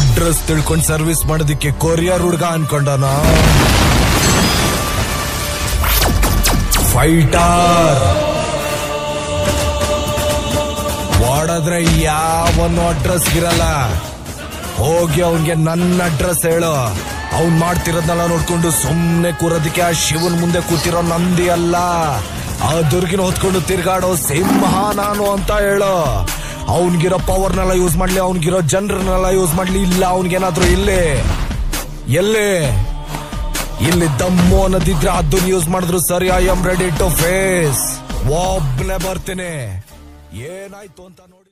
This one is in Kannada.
ಅಡ್ರೆಸ್ ತಿಳ್ಕೊಂಡ್ ಸರ್ವಿಸ್ ಮಾಡೋದಿಕ್ಕೆ ಕೊರಿಯರ್ ಹುಡ್ಗ ಅನ್ಕೊಂಡನ ಫೈಟರ್ ಓಡಾದ್ರೆ ಯಾವನು ಅಡ್ರೆಸ್ ಇರಲ್ಲ ಹೋಗಿ ಅವನ್ಗೆ ನನ್ನ ಅಡ್ರೆಸ್ ಹೇಳು ಅವ್ನ್ ಮಾಡ್ತಿರೋದ್ನೆಲ್ಲ ನೋಡ್ಕೊಂಡು ಸುಮ್ನೆ ಕೂರೋದಕ್ಕೆ ಆ ಶಿವನ್ ಮುಂದೆ ಕೂತಿರೋ ನಂದಿ ಅಲ್ಲ ಆ ದುರ್ಗಿನ ಹೊತ್ಕೊಂಡು ತಿರ್ಗಾಡೋ ಸಿಂಹ ನಾನು ಅಂತ ಹೇಳು ಅವನ್ಗಿರೋ ಪವರ್ನೆಲ್ಲ ಯೂಸ್ ಮಾಡ್ಲಿ ಅವನ್ಗಿರೋ ಜನರನ್ನೆಲ್ಲ ಯೂಸ್ ಮಾಡ್ಲಿ ಇಲ್ಲ ಅವನ್ಗೇನಾದ್ರೂ ಇಲ್ಲಿ ಎಲ್ಲಿ ಇಲ್ಲಿ ದಮ್ಮು ಅನ್ನೋದಿದ್ರೆ ಅದನ್ನ ಯೂಸ್ ಮಾಡಿದ್ರು ಸರಿ I am ready to face ಒಬ್ನೇ ಬರ್ತೀನಿ ಏನಾಯ್ತು ಅಂತ ನೋಡಿ